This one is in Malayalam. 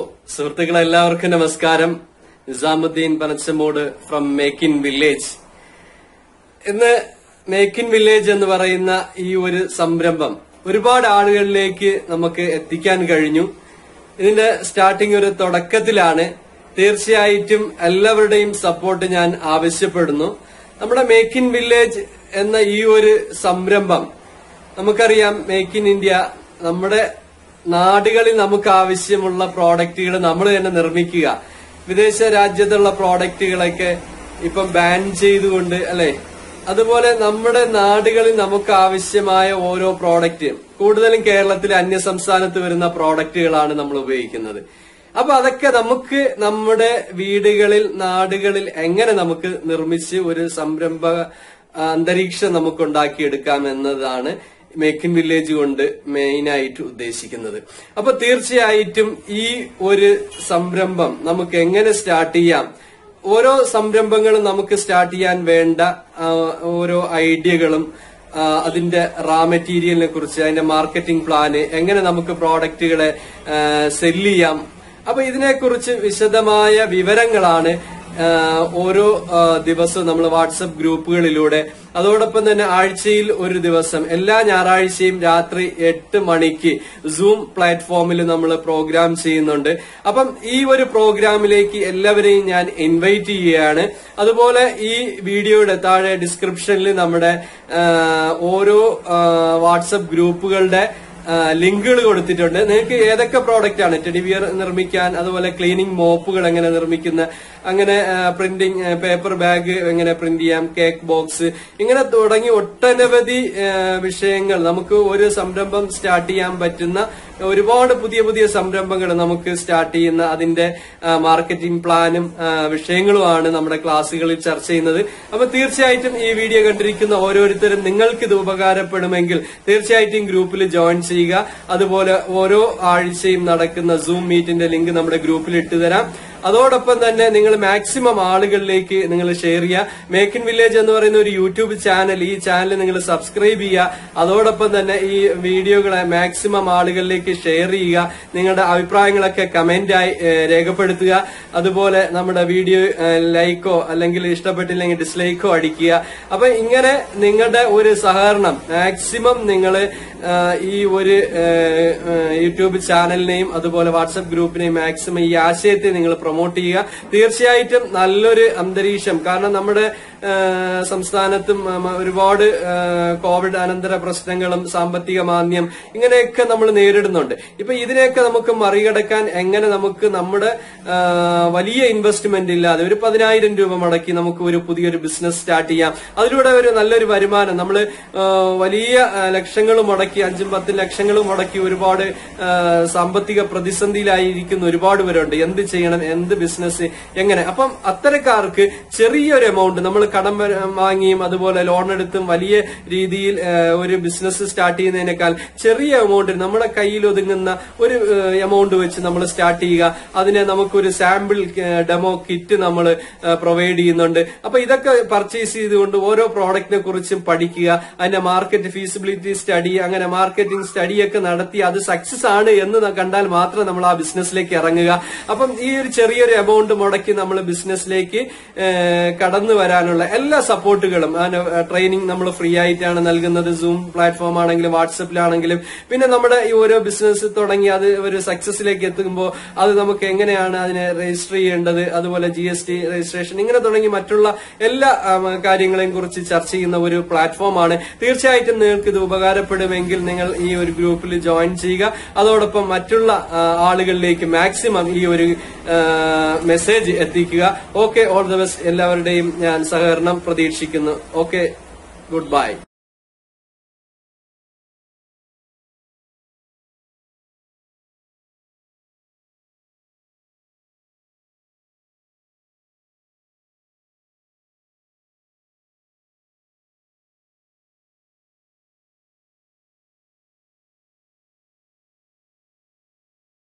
സുഹൃത്തുക്കളെ എല്ലാവർക്കും നമസ്കാരം Nizamudheen Panachamoodu from make in village ഇന്ന് മേക്ക് ഇൻ വില്ലേജ് എന്ന് പറയുന്ന ഈ ഒരു സംരംഭം ഒരുപാട് ആളുകളിലേക്ക് നമുക്ക് എത്തിക്കാൻ കഴിഞ്ഞു ഇതിന്റെ സ്റ്റാർട്ടിംഗ് ഒരു തുടക്കത്തിലാണ് തീർച്ചയായിട്ടും എല്ലാവരുടെയും സപ്പോർട്ട് ഞാൻ ആവശ്യപ്പെടുന്നു നമ്മുടെ മേക്ക് ഇൻ വില്ലേജ് എന്ന ഈ ഒരു സംരംഭം നമുക്കറിയാം മേക്ക് ഇൻ ഇന്ത്യ നമ്മുടെ നാടുകളിൽ നമുക്ക് ആവശ്യമുള്ള പ്രോഡക്റ്റുകൾ നമ്മൾ തന്നെ നിർമ്മിക്കുക വിദേശ രാജ്യത്തുള്ള പ്രോഡക്റ്റുകളൊക്കെ ഇപ്പം ബാൻ ചെയ്തുകൊണ്ട് അല്ലെ അതുപോലെ നമ്മുടെ നാടുകളിൽ നമുക്ക് ആവശ്യമായ ഓരോ പ്രോഡക്റ്റ് കൂടുതലും കേരളത്തിലെ അന്യ സംസ്ഥാനത്ത് വരുന്ന പ്രോഡക്റ്റുകളാണ് നമ്മൾ ഉപയോഗിക്കുന്നത് അപ്പൊ അതൊക്കെ നമുക്ക് നമ്മുടെ വീടുകളിൽ നാടുകളിൽ എങ്ങനെ നമുക്ക് നിർമ്മിച്ച് ഒരു സംരംഭ ആ, അന്തരീക്ഷം നമുക്ക് ഉണ്ടാക്കിയെടുക്കാം എന്നതാണ് മേക്ക് ഇൻ വില്ലേജ് കൊണ്ട് മെയിൻ ആയിട്ട് ഉദ്ദേശിക്കുന്നത് അപ്പൊ തീർച്ചയായിട്ടും ഈ ഒരു സംരംഭം നമുക്ക് എങ്ങനെ സ്റ്റാർട്ട് ചെയ്യാം ഓരോ സംരംഭങ്ങളും നമുക്ക് സ്റ്റാർട്ട് ചെയ്യാൻ വേണ്ട ആ, ഓരോ ഐഡിയകളും ആ, അതിന്റെ റാ മെറ്റീരിയലിനെ കുറിച്ച് അതിന്റെ മാർക്കറ്റിംഗ് പ്ലാന് എങ്ങനെ നമുക്ക് പ്രോഡക്റ്റുകളെ സെല് ചെയ്യാം അപ്പൊ ഇതിനെക്കുറിച്ച് വിശദമായ വിവരങ്ങളാണ് ആ, ഓരോ ആ, ദിവസവും നമ്മൾ വാട്സപ്പ് ഗ്രൂപ്പുകളിലൂടെ അതോടൊപ്പം തന്നെ ആഴ്ചയിൽ ഒരു ദിവസം എല്ലാ ഞായറാഴ്ചയും രാത്രി എട്ട് മണിക്ക് സൂം പ്ലാറ്റ്ഫോമിൽ നമ്മൾ പ്രോഗ്രാം ചെയ്യുന്നുണ്ട് അപ്പം ഈ ഒരു പ്രോഗ്രാമിലേക്ക് എല്ലാവരെയും ഞാൻ ഇൻവൈറ്റ് ചെയ്യുകയാണ് അതുപോലെ ഈ വീഡിയോയുടെ താഴെ ഡിസ്ക്രിപ്ഷനിൽ നമ്മുടെ ആ, ഓരോ ആ, വാട്സപ്പ് ഗ്രൂപ്പുകളുടെ ലിങ്കുകൾ കൊടുത്തിട്ടുണ്ട് നിങ്ങൾക്ക് ഏതൊക്കെ പ്രോഡക്റ്റ് ആണ് ടെഡിവിയർ നിർമ്മിക്കാൻ അതുപോലെ ക്ലീനിങ് മോപ്പുകൾ എങ്ങനെ നിർമ്മിക്കുന്ന അങ്ങനെ പ്രിന്റിംഗ് പേപ്പർ ബാഗ് എങ്ങനെ പ്രിന്റ് ചെയ്യാം കേക്ക് ബോക്സ് ഇങ്ങനെ തുടങ്ങി ഒട്ടനവധി ആ, വിഷയങ്ങൾ നമുക്ക് ഒരു സംരംഭം സ്റ്റാർട്ട് ചെയ്യാൻ പറ്റുന്ന ഒരുപാട് പുതിയ പുതിയ സംരംഭങ്ങൾ നമുക്ക് സ്റ്റാർട്ട് ചെയ്യുന്ന അതിന്റെ മാർക്കറ്റിംഗ് പ്ലാനും ആ, വിഷയങ്ങളുമാണ് നമ്മുടെ ക്ലാസ്സുകളിൽ ചർച്ച ചെയ്യുന്നത് അപ്പൊ തീർച്ചയായിട്ടും ഈ വീഡിയോ കണ്ടിരിക്കുന്ന ഓരോരുത്തരും നിങ്ങൾക്ക് ഇത് ഉപകാരപ്പെടുമെങ്കിൽ തീർച്ചയായിട്ടും ഗ്രൂപ്പിൽ ജോയിൻ ചെയ്യുക അതുപോലെ ഓരോ ആഴ്ചയും നടക്കുന്ന സൂം മീറ്റിന്റെ ലിങ്ക് നമ്മുടെ ഗ്രൂപ്പിൽ ഇട്ടുതരാം അതോടൊപ്പം തന്നെ നിങ്ങൾ മാക്സിമം ആളുകളിലേക്ക് നിങ്ങൾ ഷെയർ ചെയ്യുക മേക്ക് ഇൻ വില്ലേജ് എന്ന് പറയുന്ന ഒരു യൂട്യൂബ് ചാനൽ ഈ ചാനൽ നിങ്ങൾ സബ്സ്ക്രൈബ് ചെയ്യുക അതോടൊപ്പം തന്നെ ഈ വീഡിയോകളെ മാക്സിമം ആളുകളിലേക്ക് ഷെയർ ചെയ്യുക നിങ്ങളുടെ അഭിപ്രായങ്ങളൊക്കെ കമന്റായി ഏഹ്, രേഖപ്പെടുത്തുക അതുപോലെ നമ്മുടെ വീഡിയോ ഏഹ്, ലൈക്കോ അല്ലെങ്കിൽ ഇഷ്ടപ്പെട്ടില്ലെങ്കിൽ ഡിസ്ലൈക്കോ അടിക്കുക അപ്പൊ ഇങ്ങനെ നിങ്ങളുടെ ഒരു സഹകരണം മാക്സിമം നിങ്ങൾ ഈ ഒരു ഏഹ്, ഏഹ്, യൂട്യൂബ് ചാനലിനെയും അതുപോലെ വാട്സപ്പ് ഗ്രൂപ്പിനെയും മാക്സിമം ഈ ആശയത്തെ നിങ്ങൾ പ്രൊമോട്ട് ചെയ്യുക തീർച്ചയായിട്ടും നല്ലൊരു അന്തരീക്ഷം കാരണം നമ്മുടെ ഏഹ്, സംസ്ഥാനത്തും ഉം, ഒരുപാട് ഏഹ്, കോവിഡ് അനന്തര പ്രശ്നങ്ങളും സാമ്പത്തിക മാന്ദ്യം ഇങ്ങനെയൊക്കെ നമ്മൾ നേരിടുന്നുണ്ട് ഇപ്പൊ ഇതിനെയൊക്കെ നമുക്ക് മറികടക്കാൻ എങ്ങനെ നമുക്ക് നമ്മുടെ ഏഹ്, വലിയ ഇൻവെസ്റ്റ്മെന്റ് ഇല്ലാതെ ഒരു പതിനായിരം രൂപ മുടക്കി നമുക്ക് ഒരു പുതിയൊരു ബിസിനസ് സ്റ്റാർട്ട് ചെയ്യാം അതിലൂടെ ഒരു നല്ലൊരു വരുമാനം നമ്മൾ വലിയ ലക്ഷങ്ങൾ മുടക്കി അഞ്ചും പത്തും ലക്ഷങ്ങൾ മുടക്കി ഒരുപാട് ഏഹ്, സാമ്പത്തിക പ്രതിസന്ധിയിലായിരിക്കുന്ന ഒരുപാട് പേരുണ്ട് എന്ത് ചെയ്യണം എന്ത് ബിസിനസ് എങ്ങനെ അപ്പം അത്തരക്കാർക്ക് ചെറിയൊരു എമൗണ്ട് നമ്മൾ കടം വ- വാങ്ങിയും അതുപോലെ ലോൺ എടുത്തും വലിയ രീതിയിൽ ഏഹ്, ഒരു ബിസിനസ് സ്റ്റാർട്ട് ചെയ്യുന്നതിനേക്കാൾ ചെറിയ എമൗണ്ട് നമ്മുടെ കയ്യിൽ ഒതുങ്ങുന്ന ഒരു എമൗണ്ട് വെച്ച് നമ്മൾ സ്റ്റാർട്ട് ചെയ്യുക അതിനെ നമുക്കൊരു സാമ്പിൾ ഡെമോ കിറ്റ് നമ്മൾ പ്രൊവൈഡ് ചെയ്യുന്നുണ്ട് അപ്പൊ ഇതൊക്കെ പർച്ചേസ് ചെയ്തുകൊണ്ട് ഓരോ പ്രോഡക്റ്റിനെ കുറിച്ചും പഠിക്കുക അതിന്റെ മാർക്കറ്റ് ഫീസിബിലിറ്റി സ്റ്റഡി അങ്ങനെ മാർക്കറ്റിംഗ് സ്റ്റഡിയൊക്കെ നടത്തി അത് സക്സസ് ആണ് എന്ന് ന- കണ്ടാൽ മാത്രം നമ്മൾ ആ ബിസിനസ്സിലേക്ക് ഇറങ്ങുക അപ്പം ഈ ഒരു ചെറിയൊരു എമൗണ്ട് മുടക്കി നമ്മൾ ബിസിനസ്സിലേക്ക് കടന്നു വരാനുള്ള എല്ലാ സപ്പോർട്ടുകളും ട്രെയിനിങ് നമ്മൾ ഫ്രീ ആയിട്ടാണ് നൽകുന്നത് സൂം പ്ലാറ്റ്ഫോം ആണെങ്കിലും വാട്സപ്പിലാണെങ്കിലും പിന്നെ നമ്മുടെ ഈ ഓരോ ബിസിനസ് തുടങ്ങി അത് ഒരു സക്സസിലേക്ക് എത്തുമ്പോൾ അത് നമുക്ക് എങ്ങനെയാണ് അതിനെ രജിസ്റ്റർ ചെയ്യേണ്ടത് അതുപോലെ ജി എസ് ടി രജിസ്ട്രേഷൻ ഇങ്ങനെ തുടങ്ങി മറ്റുള്ള എല്ലാ ആം, കാര്യങ്ങളെയും കുറിച്ച് ചർച്ച ചെയ്യുന്ന ഒരു പ്ലാറ്റ്ഫോമാണ് തീർച്ചയായിട്ടും നിങ്ങൾക്ക് ഇത് ഉപകാരപ്പെടുമെങ്കിൽ നിങ്ങൾ ഈ ഒരു ഗ്രൂപ്പിൽ ജോയിൻ ചെയ്യുക അതോടൊപ്പം മറ്റുള്ള ആ, ആളുകളിലേക്ക് മാക്സിമം ഈ ഒരു മെസ്സേജ് എത്തിക്കുക ഓക്കെ ഓൾ ദ ബെസ്റ്റ് എല്ലാവരുടെയും ഞാൻ സഹകരണം പ്രതീക്ഷിക്കുന്നു ഓക്കെ ഗുഡ് ബൈ